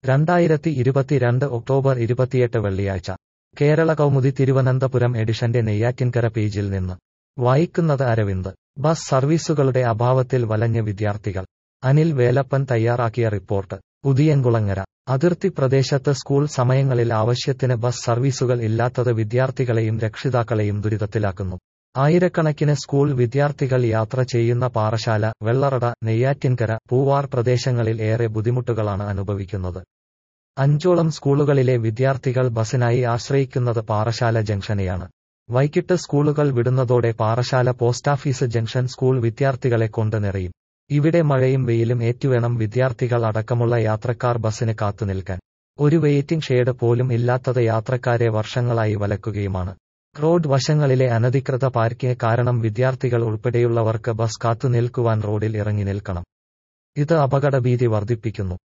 രണ്ടായിരത്തി ഇരുപത്തിരണ്ട് ഒക്ടോബർ ഇരുപത്തിയെട്ട് വെള്ളിയാഴ്ച കേരള കൗമുദി തിരുവനന്തപുരം എഡിഷന്റെ നെയ്യാറ്റിൻകര പേജിൽ നിന്ന് വായിക്കുന്നത് അരവിന്ദ് ബസ് സർവീസുകളുടെ അഭാവത്തിൽ വലഞ്ഞ വിദ്യാർത്ഥികൾ അനിൽ വേലപ്പൻ തയ്യാറാക്കിയ റിപ്പോർട്ട് ഉദിയൻകുളങ്ങര അതിർത്തി പ്രദേശത്ത് സ്കൂൾ സമയങ്ങളിൽ ആവശ്യത്തിന് ബസ് സർവീസുകൾ ഇല്ലാത്തത് വിദ്യാർത്ഥികളെയും രക്ഷിതാക്കളെയും ദുരിതത്തിലാക്കുന്നു ആയിരക്കണക്കിന് സ്കൂൾ വിദ്യാർത്ഥികൾ യാത്ര ചെയ്യുന്ന പാറശാല വെള്ളറട നെയ്യാറ്റിൻകര പൂവാർ പ്രദേശങ്ങളിൽ ഏറെ ബുദ്ധിമുട്ടുകളാണ് അനുഭവിക്കുന്നത് അഞ്ചോളം സ്കൂളുകളിലെ വിദ്യാർത്ഥികൾ ബസിനായി ആശ്രയിക്കുന്നത് പാറശാല ജംഗ്ഷനെയാണ് വൈകിട്ട് സ്കൂളുകൾ വിടുന്നതോടെ പാറശാല പോസ്റ്റാഫീസ് ജംഗ്ഷൻ സ്കൂൾ വിദ്യാർത്ഥികളെ കൊണ്ട് നിറയും ഇവിടെ മഴയും വെയിലും ഏറ്റുവേണം വിദ്യാർത്ഥികൾ അടക്കമുള്ള യാത്രക്കാർ ബസിന് കാത്തുനിൽക്കാൻ ഒരു വെയിറ്റിംഗ് ഷെയ്ഡ് പോലും ഇല്ലാത്തത് യാത്രക്കാരെ വർഷങ്ങളായി വലക്കുകയുമാണ് റോഡ് വശങ്ങളിലെ അനധികൃത പാർക്കിംഗ് കാരണം വിദ്യാർത്ഥികൾ ഉൾപ്പെടെയുള്ളവർക്ക് ബസ് കാത്തുനിൽക്കുവാൻ റോഡിൽ ഇറങ്ങി നിൽക്കണം ഇത് അപകടഭീതി വർദ്ധിപ്പിക്കുന്നു